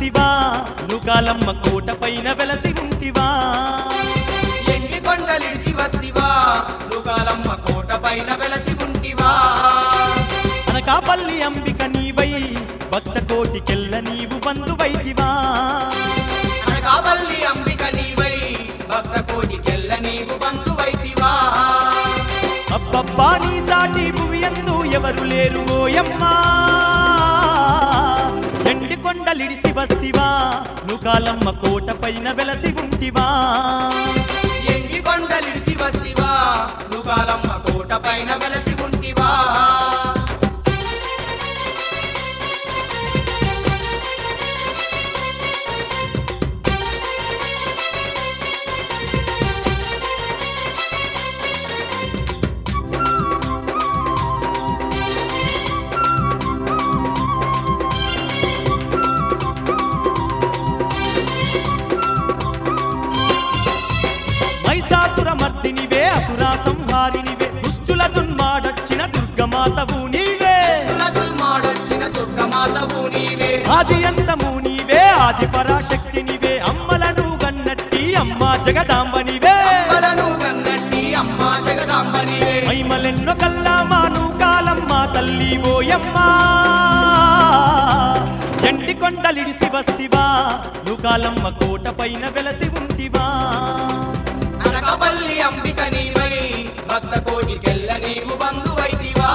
వస్తివా నుకాలమ్మ కోట పైన వెలసి ఉంటివా ఎండి కొండలిడిసి వస్తివా నుకాలమ్మ కోట పైన వెలసి ఉంటివా అనకాపల్లి అంబిక నీవై భక్త కోటికెల్ల నీవు బంధువైతివా అనకాపల్లి అంబిక నీవై భక్త కోటికెల్ల నీవు బంధువైతివా అబ్బబ్బా నీ సాటి భువియందు ఎవరు లేరు ఓయమ్మా ఎండి కొండలిడిసి వస్తివా నుకాలమ్మ కోట పైన వెలసి ఉంటివా ఎండి కొండలిడిసి వస్తివా నుకాలమ్మ కోట పైన వెలసి ఉంటివా మైసాసుర మర్దినివే అసురా సంహారినివే దుష్టుల దున్మాడొచ్చిన దుర్గమాతవు నీవే తులదుల్మాడొచ్చిన దుర్గమాతవు నీవే ఆది అంతము నీవే ఆది పరాశక్తి నీవే అమ్మలను గన్నట్టి అమ్మ జగదాంబ నీవే అమ్మలను కన్నట్టి అమ్మ జగదాంబ నీవే మైమలెన్నో కల్లామాను కాలమ్మ తల్లి ఓయమ్మా ఎండి కొండలిడిసి వస్తివా నుకాలమ్మ కోట పైన వెలసి ఉంటివా అనకాపల్లి అంబిక నీవై భక్త కోటికెల్ల నీవు బంధువైతివా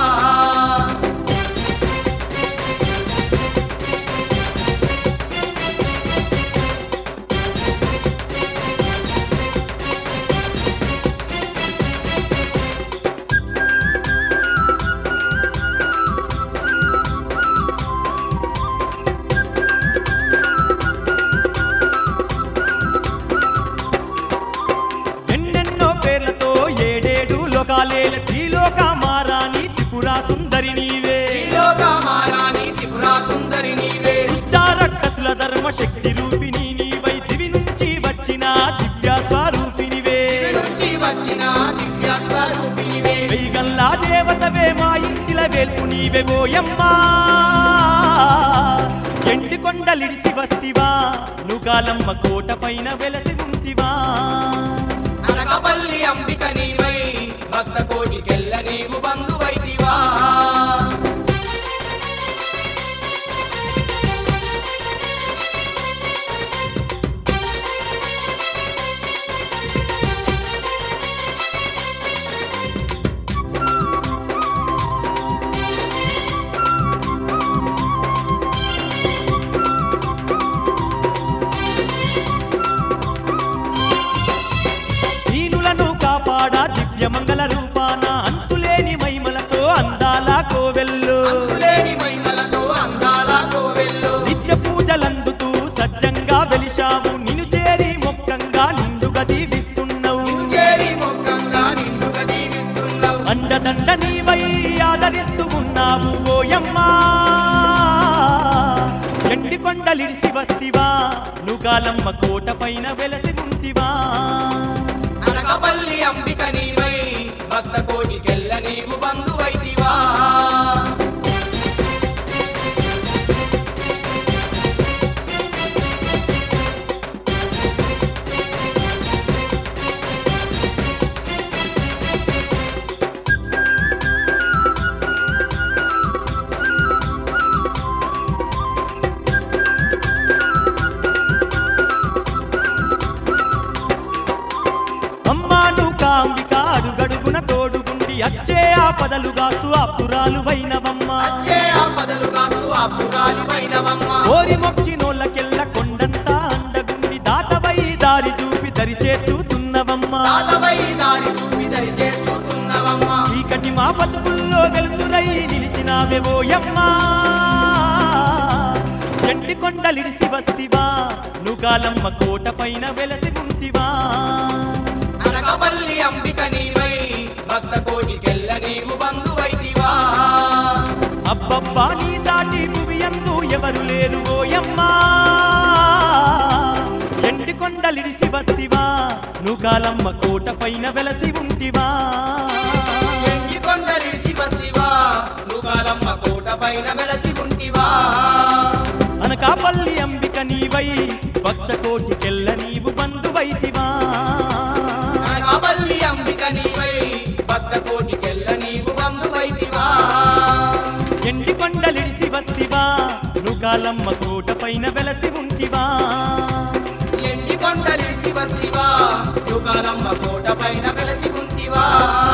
ఎన్నెన్నో పేర్లతో ఏడేడు లోకాలేల త్రిలోక మారాని త్రిపురా సుందరి నీవే త్రిలోక మారాని త్రిపురా సుందరి నీవే దుష్టారక్కసుల ధర్మ శక్తి రూపిణి నీవై దివి నుంచి వచ్చిన దివ్య స్వరూపినివే దివి నుంచి వచ్చిన దివ్య స్వరూపినివే వెయ్యగల్లా దేవతవే మా ఇంటిల వేల్పు నీవే ఓయమ్మా ఎండి కొండలిడిసి వస్తివా నుగాలమ్మ కోట పైన వెలసి ఉంటివా అనకాపల్లి అంబిక నీవై భక్త కోటికెల్ల నీవు బంధువైతివా దీనులను కాపాడా దివ్య మంగళ రూపాన అంతులేని మైమలతో అందాల కోవెల్లు అంతులేని మైమలతో అందాల కోవెల్లో నిత్య పూజలందుతూ సజ్జంగా వెలిశావు నిన్ను చేరి మొక్కంగా నిండుగా దీవిస్తున్నావు నిన్ను చేరి మొక్కంగా నిండుగా దీవిస్తున్నావు అండదండ నీవై ఆదరిస్తూ ఉన్నావు ఓయమ్మా ఎండి కొండలిడిసి వస్తివా నుగాలమ్మ కోట పైన వెలసి ఉంటివా అనకాపల్లి అంబిక నీవై భక్త కోటికెల్ల నీవు బంధువైతివా అమ్మాను కాంబిక అడుగడుగున తోడుగుండి అచ్చే ఆపదలు గాస్తూ అప్పురాలు వైనవమ్మ అచ్చే ఆపదలు కాస్తూ అప్పురాలు వైనవమ్మ ఓరి మొక్కినోళ్ళకెల్ల కొండంతా అండగుండి దాతవై దారి చూపి దరి చేర్చుతున్నవమ్మ తాతవై దారి చూపి దరి చేర్చుతున్నవమ్మ చీకటి మా బతుకుల్లో వెలుతురై నిలిచినావే ఓయమ్మా ఎండి కొండలిడిసి వస్తివా నుగాలమ్మ కోట పైన వెలసి ఉంటివా అనకాపల్లి అంబిక నీవై భక్త కోటికెల్ల నీవు బంధువైతివా అబ్బబ్బా నీ సాటి భువియందు ఎవరు లేరు ఓయమ్మా ఎండి కొండలిడిసి వస్తివా నుగాలమ్మ కోట పైన వెలసి ఉంటివా ఎండి కొండలిడిసి వస్తివా నువ్వు కాలమ్మ కోట పైన వెలసి ఉంటివా అనకాపల్లి అంబిక నీవే కోటికెల్ల నీవు బంధువైతివా ఎండి కొండలిడిసి వస్తివా నుకాలమ్మ కోట పైన వెలసి ఉంటివా ఎండి కొండలిడిసి వస్తివా యుగాలమ్మ కోట పైన వెలసి ఉంటివా